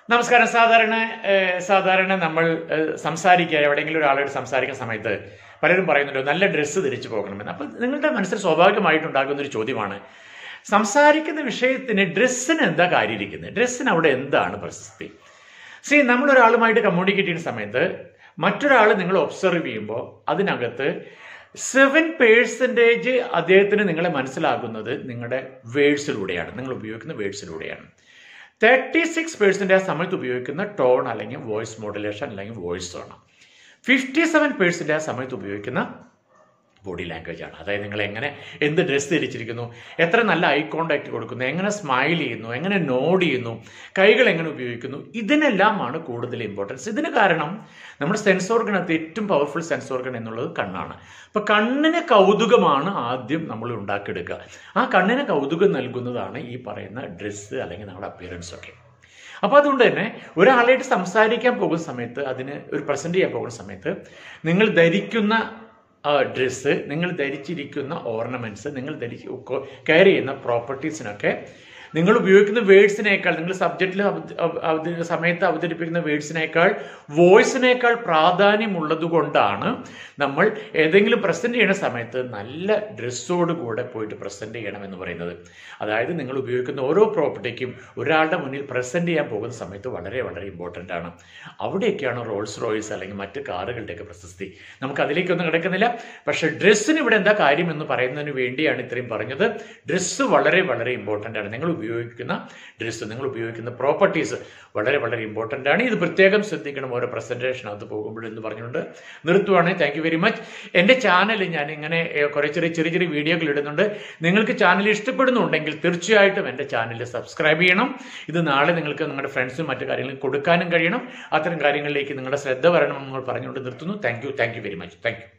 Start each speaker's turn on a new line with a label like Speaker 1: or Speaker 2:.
Speaker 1: നമസ്കാരം സാധാരണ ഏഹ്, സാധാരണ നമ്മൾ ഏഹ്, സംസാരിക്കുക എവിടെയെങ്കിലും ഒരാളോട് സംസാരിക്കുന്ന സമയത്ത് പലരും പറയുന്നുണ്ട് നല്ല ഡ്രസ്സ് ധരിച്ചു പോകണമെന്ന് അപ്പം നിങ്ങളുടെ മനസ്സിൽ സ്വാഭാവികമായിട്ടുണ്ടാകുന്ന ഒരു ചോദ്യമാണ് സംസാരിക്കുന്ന വിഷയത്തിന് ഡ്രസ്സിന് എന്താ കാര്യമിരിക്കുന്നത് ഡ്രസ്സിന് അവിടെ എന്താണ് പ്രശസ്തി സി നമ്മൾ ഒരാളുമായിട്ട് കമ്മ്യൂണിക്കേറ്റ് ചെയ്യുന്ന സമയത്ത് മറ്റൊരാൾ നിങ്ങൾ ഒബ്സർവ് ചെയ്യുമ്പോൾ അതിനകത്ത് സെവൻ പേഴ്സൻറ്റേജ് അദ്ദേഹത്തിന് നിങ്ങളെ മനസ്സിലാകുന്നത് നിങ്ങളുടെ വേഡ്സിലൂടെയാണ് നിങ്ങൾ ഉപയോഗിക്കുന്ന വേഡ്സിലൂടെയാണ് തേർട്ടി സിക്സ് പേഴ്സൻ്റ് ആ സമയത്ത് ഉപയോഗിക്കുന്ന ടോൺ അല്ലെങ്കിൽ വോയിസ് മോഡുലേഷൻ അല്ലെങ്കിൽ വോയിസ് ആണ് ഫിഫ്റ്റി സെവൻ പേഴ്സൻ്റ് ആ സമയത്ത് ഉപയോഗിക്കുന്ന ബോഡി ലാംഗ്വേജ് ആണ് അതായത് നിങ്ങൾ എങ്ങനെ എന്ത് ഡ്രസ്സ് ധരിച്ചിരിക്കുന്നു എത്ര നല്ല ഐ കോണ്ടാക്ട് കൊടുക്കുന്നു എങ്ങനെ സ്മൈൽ ചെയ്യുന്നു എങ്ങനെ നോഡ് ചെയ്യുന്നു കൈകൾ എങ്ങനെ ഉപയോഗിക്കുന്നു ഇതിനെല്ലാമാണ് കൂടുതൽ ഇമ്പോർട്ടൻസ് ഇതിന് കാരണം നമ്മുടെ സെൻസ് ഓർഗനകത്ത് ഏറ്റവും പവർഫുൾ സെൻസ് ഓർഗൻ എന്നുള്ളത് കണ്ണാണ് അപ്പൊ കണ്ണിന് കൗതുകമാണ് ആദ്യം നമ്മൾ ഉണ്ടാക്കിയെടുക്കുക ആ കണ്ണിന് കൗതുകം നൽകുന്നതാണ് ഈ പറയുന്ന ഡ്രസ്സ് അല്ലെങ്കിൽ നമ്മുടെ അപ്പിയറൻസ് ഒക്കെ അപ്പോൾ അതുകൊണ്ട് തന്നെ ഒരാളായിട്ട് സംസാരിക്കാൻ പോകുന്ന സമയത്ത് അതിന് ഒരു പ്രസന്റ് ചെയ്യാൻ പോകുന്ന സമയത്ത് നിങ്ങൾ ധരിക്കുന്ന ഡ്രസ്സ് നിങ്ങൾ ധരിച്ചിരിക്കുന്ന ഓർണമെന്റ്സ് നിങ്ങൾ ധരിച്ച് കെയർ ചെയ്യുന്ന പ്രോപ്പർട്ടീസിനൊക്കെ നിങ്ങൾ ഉപയോഗിക്കുന്ന വേർഡ്സിനേക്കാൾ നിങ്ങൾ സബ്ജക്റ്റിൽ സമയത്ത് അവതരിപ്പിക്കുന്ന വേർഡ്സിനേക്കാൾ വോയിസിനേക്കാൾ പ്രാധാന്യമുള്ളത് കൊണ്ടാണ് നമ്മൾ ഏതെങ്കിലും പ്രസന്റ് ചെയ്യുന്ന സമയത്ത് നല്ല ഡ്രസ്സോട് കൂടെ പോയിട്ട് പ്രസന്റ് ചെയ്യണം എന്ന് പറയുന്നത് അതായത് നിങ്ങൾ ഉപയോഗിക്കുന്ന ഓരോ പ്രോപ്പർട്ടിക്കും ഒരാളുടെ മുന്നിൽ പ്രസന്റ് ചെയ്യാൻ പോകുന്ന സമയത്ത് വളരെ വളരെ ഇമ്പോർട്ടൻ്റ് ആണ് അവിടെയൊക്കെയാണ് റോൾസ് റോയ്സ് അല്ലെങ്കിൽ മറ്റ് കാറുകളുടെയൊക്കെ പ്രശസ്തി നമുക്ക് അതിലേക്കൊന്നും കിടക്കുന്നില്ല പക്ഷേ ഡ്രസ്സിന് ഇവിടെ എന്താ കാര്യം എന്ന് പറയുന്നതിന് വേണ്ടിയാണ് ഇത്രയും പറഞ്ഞത് ഡ്രസ്സ് വളരെ വളരെ ഇമ്പോർട്ടൻ്റ് ആണ് നിങ്ങൾ ഉപയോഗിക്കുന്ന ഡ്രസ്സ് നിങ്ങൾ ഉപയോഗിക്കുന്ന പ്രോപ്പർട്ടീസ് വളരെ വളരെ ഇമ്പോർട്ടൻ്റ് ആണ് ഇത് പ്രത്യേകം ശ്രദ്ധിക്കണം ഓരോ പ്രസൻറ്റേഷൻ അത് പോകുമ്പോഴെന്ന് പറഞ്ഞുകൊണ്ട് നിർത്തുവാണ് താങ്ക് യു വെരി മച്ച് എൻ്റെ ചാനൽ ഞാൻ ഇങ്ങനെ ഏഹ്, കുറേ ചെറിയ ചെറിയ ചെറിയ വീഡിയോകൾ ഇടുന്നുണ്ട് നിങ്ങൾക്ക് ചാനൽ ഇഷ്ടപ്പെടുന്നുണ്ടെങ്കിൽ തീർച്ചയായിട്ടും എൻ്റെ ചാനൽ സബ്സ്ക്രൈബ് ചെയ്യണം ഇത് നാളെ നിങ്ങൾക്ക് നിങ്ങളുടെ ഫ്രണ്ട്സും മറ്റു കാര്യങ്ങളും കൊടുക്കാനും കഴിയണം അത്തരം കാര്യങ്ങളിലേക്ക് നിങ്ങളുടെ ശ്രദ്ധ വരണമെന്ന് പറഞ്ഞുകൊണ്ട് നിർത്തുന്നു thank you thank you very much thank U